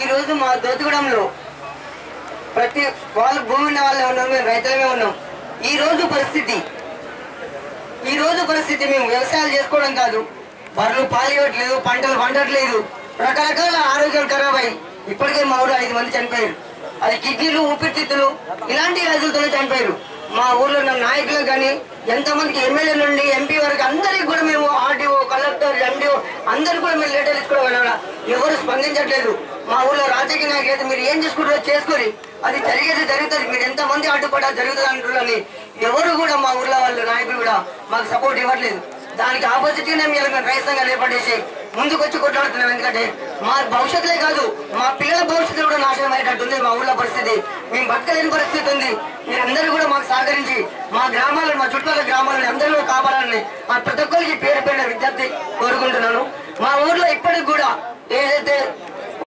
ఈ రోజు మా దోతిగూడెంలో ప్రతి వాళ్ళు భూమి ఉన్న వాళ్ళే ఉన్నాం మేము రైతులమే ఉన్నాం ఈ రోజు పరిస్థితి ఈ రోజు పరిస్థితి మేము వ్యవసాయాలు చేసుకోవడం కాదు బర్రెలు పాలు ఇవ్వట్లేదు పంటలు పండట్లేదు రకరకాల ఆరోగ్యాలు ఖరాబ్ అయ్యి ఇప్పటికే మా ఊరు ఐదు మంది చనిపోయారు అది కిడ్నీలు ఊపిరితిత్తులు ఇలాంటి వ్యాధులతోనే చనిపోయారు మా ఊర్లో ఉన్న నాయకులకు కానీ ఎంతమందికి ఎమ్మెల్యే నుండి ఎంపీ వరకు అందరికి కూడా మేము ఆర్డీఓ కలెక్టర్ ఎండిఓ అందరు కూడా మేము లెటర్ ఇచ్చుకోవడం వల్ల ఎవరు స్పందించట్లేదు మా ఊర్లో రాజకీయ నాయకులు అయితే మీరు ఏం చేసుకుంటారో చేసుకొని అది జరిగేది జరుగుతుంది మీరు ఎంతమంది అడ్డుపడ్డా జరుగుతుంది అంటున్నారని ఎవరు కూడా మా ఊర్లో వాళ్ళు నాయకులు కూడా మాకు సపోర్ట్ ఇవ్వట్లేదు దానికి ఆపోజిట్ గా మేము ఇలా మేము రైతు సంఘాలు ఏర్పడేసి ముందుకు వచ్చి కొట్లాడుతున్నాం ఎందుకంటే మా భవిష్యత్తులే కాదు మా పిల్లల భవిష్యత్తు కూడా నాశనం అయ్యేటట్టు ఉంది మా ఊర్లో పరిస్థితి మేము బతకలేని పరిస్థితి ఉంది మీరందరూ కూడా మాకు సహకరించి మా గ్రామాలను మా చుట్టుపక్కల గ్రామాలను అందరూ కూడా కాపాడాలని మా ప్రతి ఒక్కరికి పేరు పేరు విద్యార్థి కోరుకుంటున్నాను మా ఊర్లో ఇప్పటికి కూడా ఏదైతే